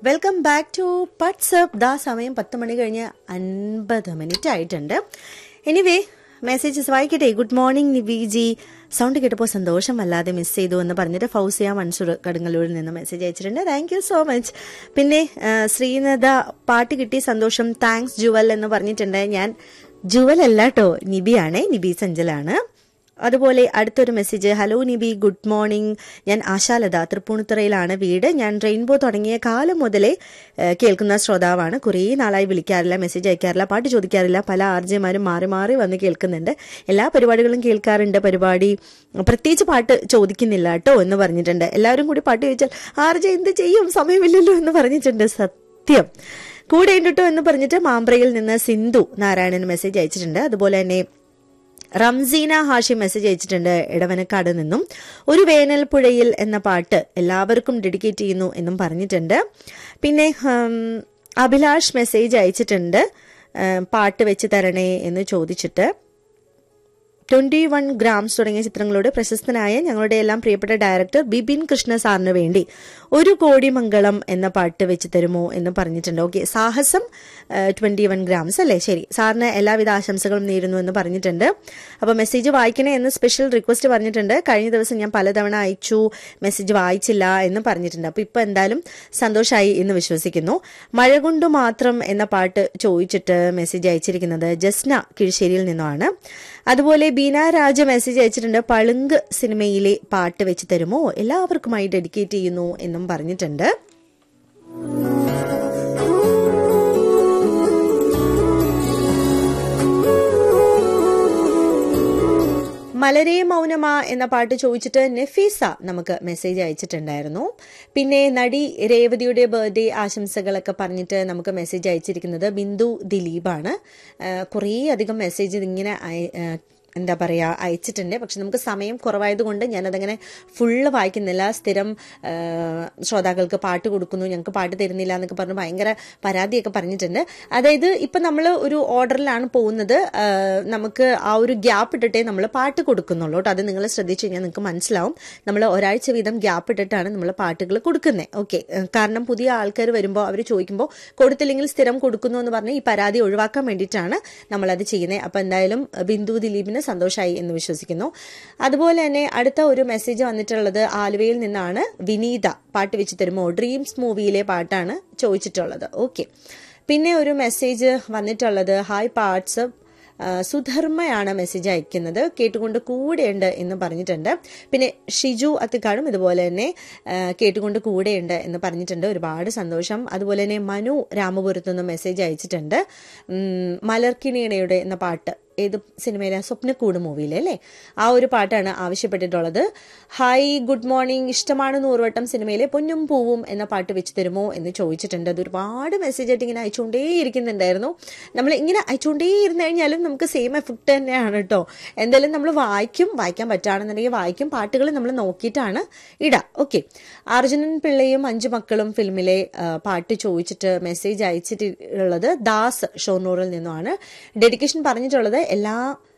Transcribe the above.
welcome back to WhatsApp ദാ സമയം പത്ത് മണി കഴിഞ്ഞ് അൻപത് മിനിറ്റ് ആയിട്ടുണ്ട് എനിവേ മെസ്സേജസ് വായിക്കട്ടെ ഗുഡ് മോർണിംഗ് നിബിജി സൗണ്ട് കേട്ടപ്പോൾ സന്തോഷം വല്ലാതെ മിസ് ചെയ്തു എന്ന് പറഞ്ഞിട്ട് ഫൗസിയ മൻസൂർ കടുങ്ങല്ലൂരിൽ നിന്ന് മെസ്സേജ് അയച്ചിട്ടുണ്ട് താങ്ക് യു സോ മച്ച് പിന്നെ ആ, ശ്രീനദ പാട്ട് കിട്ടി സന്തോഷം താങ്ക്സ് ജുവൽ എന്ന് പറഞ്ഞിട്ടുണ്ട് ഞാൻ ജുവൽ അല്ല കേട്ടോ നിബിയാണേ നിബി സഞ്ചലാണ് അതുപോലെ അടുത്തൊരു message hello Nibi good morning ഞാൻ ആശാലത തൃപ്പൂണിത്തുറയിലാണ് വീട് ഞാൻ റെയിൻബോ തുടങ്ങിയ കാലം മുതലേ ഏഹ്, കേൾക്കുന്ന ശ്രോതാവാണ് കുറേ നാളായി വിളിക്കാറില്ല മെസ്സേജ് അയക്കാറില്ല പാട്ട് ചോദിക്കാറില്ല പല ആർജമാരും മാറി മാറി വന്ന് കേൾക്കുന്നുണ്ട് എല്ലാ പരിപാടികളും കേൾക്കാറുണ്ട് പരിപാടി പ്രത്യേകിച്ച് പാട്ട് ചോദിക്കുന്നില്ല കേട്ടോ എന്ന് പറഞ്ഞിട്ടുണ്ട് എല്ലാവരും കൂടി പാട്ട് ചോദിച്ചാൽ ആർജ എന്ത് ചെയ്യും സമയമില്ലല്ലോ എന്ന് പറഞ്ഞിട്ടുണ്ട് സത്യം കൂടെ ഉണ്ട് ട്ടോ എന്ന് പറഞ്ഞിട്ട് മാമ്പ്രയിൽ നിന്ന് സിന്ധു നാരായണൻ മെസ്സേജ് അയച്ചിട്ടുണ്ട് അതുപോലെ തന്നെ റംസീന ഹാഷി മെസ്സേജ് അയച്ചിട്ടുണ്ട് ഇടവനക്കാട് നിന്നും ഒരു വേനൽ പുഴയിൽ എന്ന പാട്ട് എല്ലാവർക്കും ഡെഡിക്കേറ്റ് ചെയ്യുന്നു എന്നും പറഞ്ഞിട്ടുണ്ട് പിന്നെ ഹം, അഭിലാഷ് മെസ്സേജ് അയച്ചിട്ടുണ്ട് ഏം, പാട്ട് വെച്ച് തരണേ എന്ന് ചോദിച്ചിട്ട് ട്വന്റി വൺ ഗ്രാംസ് തുടങ്ങിയ ചിത്രങ്ങളുടെ പ്രശസ്തനായ ഞങ്ങളുടെ എല്ലാം പ്രിയപ്പെട്ട ഡയറക്ടർ ബിപിൻ കൃഷ്ണ സാറിന് വേണ്ടി ഒരു കോടി മംഗളം എന്ന പാട്ട് വെച്ച് തരുമോ എന്ന് പറഞ്ഞിട്ടുണ്ട് ഓക്കെ സാഹസം ട്വന്റി വൺ ഗ്രാംസ് അല്ലേ ശരി സാറിന് എല്ലാവിധ ആശംസകളും നേരുന്നു എന്ന് പറഞ്ഞിട്ടുണ്ട് അപ്പോൾ മെസ്സേജ് വായിക്കണേ എന്ന് സ്പെഷ്യൽ റിക്വസ്റ്റ് പറഞ്ഞിട്ടുണ്ട് കഴിഞ്ഞ ദിവസം ഞാൻ പലതവണ അയച്ചു മെസ്സേജ് വായിച്ചില്ല എന്ന് പറഞ്ഞിട്ടുണ്ട് അപ്പോൾ ഇപ്പോൾ എന്തായാലും സന്തോഷമായി എന്ന് വിശ്വസിക്കുന്നു മഴ കൊണ്ട് മാത്രം എന്ന പാട്ട് ചോദിച്ചിട്ട് മെസ്സേജ് അയച്ചിരിക്കുന്നത് ജസ്ന കിഴിശ്ശേരിയിൽ നിന്നുമാണ് അതുപോലെ ബീന രാജ മെസ്സേജ് അയച്ചിട്ടുണ്ട് പളുങ്ക് സിനിമയിലെ പാട്ട് വെച്ച് തരുമോ എല്ലാവർക്കുമായി ഡെഡിക്കേറ്റ് ചെയ്യുന്നു എന്നും പറഞ്ഞിട്ടുണ്ട് മലരേ മൗനമ എന്ന പാട്ട് ചോദിച്ചിട്ട് നെഫീസ നമുക്ക് മെസ്സേജ് അയച്ചിട്ടുണ്ടായിരുന്നു പിന്നെ നടി രേവതിയുടെ ബർത്ത്ഡേ ആശംസകളൊക്കെ പറഞ്ഞിട്ട് നമുക്ക് മെസ്സേജ് അയച്ചിരിക്കുന്നത് ബിന്ദു ദിലീപാണ് ആഹ് കുറേ അധികം മെസ്സേജ് ഇങ്ങനെ അയ- ആഹ് എന്താ പറയുക അയച്ചിട്ടുണ്ട് പക്ഷെ നമുക്ക് സമയം കുറവായതുകൊണ്ട് ഞാനതങ്ങനെ ഫുള്ള് വായിക്കുന്നില്ല സ്ഥിരം ആ, ശ്രോതാക്കൾക്ക് പാട്ട് കൊടുക്കുന്നു ഞങ്ങൾക്ക് പാട്ട് തരുന്നില്ല എന്നൊക്കെ പറഞ്ഞ് ഭയങ്കര പരാതിയൊക്കെ പറഞ്ഞിട്ടുണ്ട് അതായത് ഇപ്പം നമ്മൾ ഒരു ഓർഡറിലാണ് പോകുന്നത് ആ, നമുക്ക് ആ ഒരു ഗ്യാപ്പ് ഇട്ടിട്ടേ നമ്മൾ പാട്ട് കൊടുക്കുന്നുള്ളൂ കേട്ടോ അത് നിങ്ങൾ ശ്രദ്ധിച്ചു കഴിഞ്ഞാൽ നിങ്ങൾക്ക് മനസ്സിലാവും നമ്മൾ ഒരാഴ്ച വീതം ഗ്യാപ്പ് ഇട്ടിട്ടാണ് നമ്മൾ പാട്ടുകൾ കൊടുക്കുന്നത് ഓക്കെ കാരണം പുതിയ ആൾക്കാർ വരുമ്പോൾ അവർ ചോദിക്കുമ്പോൾ കൊടുത്തില്ലെങ്കിൽ സ്ഥിരം കൊടുക്കുന്നു എന്ന് പറഞ്ഞ് ഈ പരാതി ഒഴിവാക്കാൻ വേണ്ടിയിട്ടാണ് നമ്മളത് ചെയ്യുന്നത് അപ്പം എന്തായാലും ബിന്ദു ദിലീപിന് സന്തോഷമായി എന്ന് വിശ്വസിക്കുന്നു അതുപോലെ തന്നെ അടുത്ത ഒരു മെസ്സേജ് വന്നിട്ടുള്ളത് ആലുവയിൽ നിന്നാണ് വിനീത പാട്ട് വെച്ച് തരുമോ ഡ്രീംസ് മൂവിയിലെ പാട്ടാണ് ചോദിച്ചിട്ടുള്ളത് ഓക്കെ പിന്നെ ഒരു മെസ്സേജ് വന്നിട്ടുള്ളത് ഹായ് പാർട്സ് സുധർമ്മയാണ് മെസ്സേജ് അയക്കുന്നത് കേട്ടുകൊണ്ട് കൂടെയുണ്ട് എന്ന് പറഞ്ഞിട്ടുണ്ട് പിന്നെ ഷിജു അത്തിക്കാടും ഇതുപോലെ തന്നെ ആ, കേട്ടുകൊണ്ട് കൂടെയുണ്ട് എന്ന് പറഞ്ഞിട്ടുണ്ട് ഒരുപാട് സന്തോഷം അതുപോലെ തന്നെ മനു രാമപുരത്തു നിന്ന് മെസ്സേജ് അയച്ചിട്ടുണ്ട് ഉം, മലർക്കിണിയുടെ എന്ന പാട്ട് ഏത് സിനിമയിലെ സ്വപ്നക്കൂട് മൂവിയിലെ അല്ലേ ആ ഒരു പാട്ടാണ് ആവശ്യപ്പെട്ടിട്ടുള്ളത് ഹായ് ഗുഡ് മോർണിംഗ് ഇഷ്ടമാണ് നൂറുവട്ടം സിനിമയിലെ പൊന്നും പൂവും എന്ന പാട്ട് വെച്ച് തരുമോ എന്ന് ചോദിച്ചിട്ടുണ്ട് അത് ഒരുപാട് മെസ്സേജ് ആയിട്ട് ഇങ്ങനെ അയച്ചുകൊണ്ടേ ഇരിക്കുന്നുണ്ടായിരുന്നു നമ്മൾ ഇങ്ങനെ അയച്ചുകൊണ്ടേ ഇരുന്ന് കഴിഞ്ഞാലും നമുക്ക് സെയിം എഫക്റ്റ് തന്നെയാണ് കേട്ടോ എന്തായാലും നമ്മൾ വായിക്കും വായിക്കാൻ പറ്റുകയാണെന്നുണ്ടെങ്കിൽ വായിക്കും പാട്ടുകൾ നമ്മൾ നോക്കിയിട്ടാണ് ഇടുക ഓക്കെ അർജുനൻ പിള്ളയും അഞ്ചു മക്കളും ഫിലിമിലെ ആ, പാട്ട് ചോദിച്ചിട്ട് മെസ്സേജ് അയച്ചിട്ടുള്ളത് ദാസ് ഷോർണൂറിൽ നിന്നുമാണ് ഡെഡിക്കേഷൻ പറഞ്ഞിട്ടുള്ളത് എല്ലാ